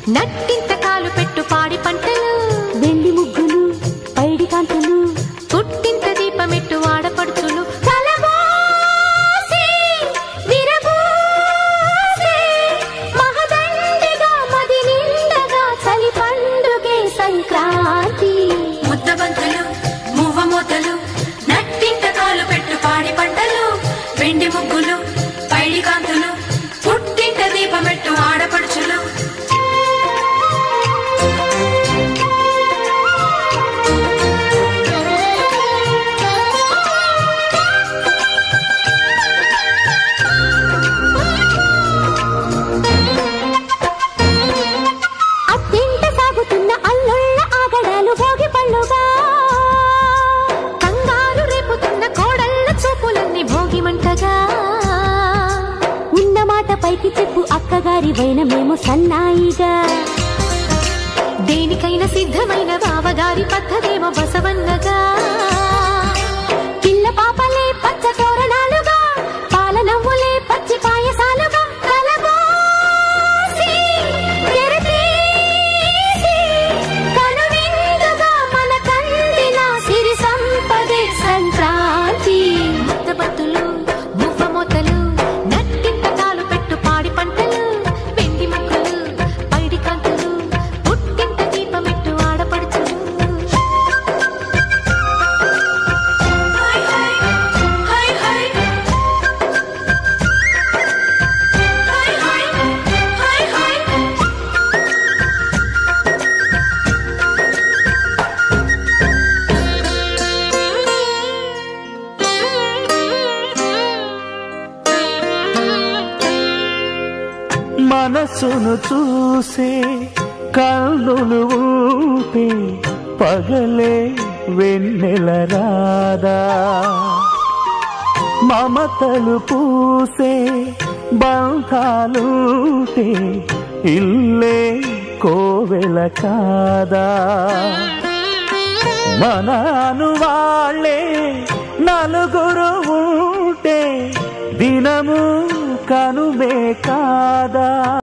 నట్టింత కాలు పెట్టు పాడి పంటలు వెండి ముగ్గులు పైడి కాంతులు పుట్టింత దీపమెట్టు ఆడపడుచులు కలబోసి, విరబోసి, మహదండిగా మది నిండగా చలి పండుగే సంక్రాంతి ముద్దబంతులు మువ్వ మూతలు నట్టింట కాలు పెట్టు పాడి పంటలు వెండి ముగ్గులు పైడి కాంతులు పుట్టింట దీపమెట్టు ఆడపడుచులు అత్తింట సాగుతున్న అల్లుళ్ళ ఆగడాలు భోగి పళ్ళుగా కంగారు రేపుతున్న కోడళ్ళ చూపులన్నీ భోగి మంటగా ఉన్న మాట పైకి చెప్పు అక్కగారి వైన మేము సన్నాయిగా దేనికైనా సిద్ధమైన బావగారి పద్ధతేమో బసవన్నగా పిల్ల పాపలే పచ్చ తోరణాలుగా పాల నవ్వులే పచ్చి పాయసాలుగా కలబోసి, తెరతీసి, కనువిందుగా మన కందిన సిరి సంపదే సంక్రాంతి ముద్దబత్తులు మువ్వ మూతలు నట్టింత కాలు పెట్టు పాడి పంటలు వెండి ముక్కలు పైడి కాంతులు పుట్టింత దీపమెట్టు ఆడపడుచులు హై హై హై హై హై హై హై హై మనసును చూసే కన్నులు ఊపే పగలే వెన్నెల రాదా మమతలు పూసే బంధాలుంటే ఇల్లే కోవెల కాదా మనను వాళ్ళే నలుగురు ఉంటే దినము కనుమే కాదా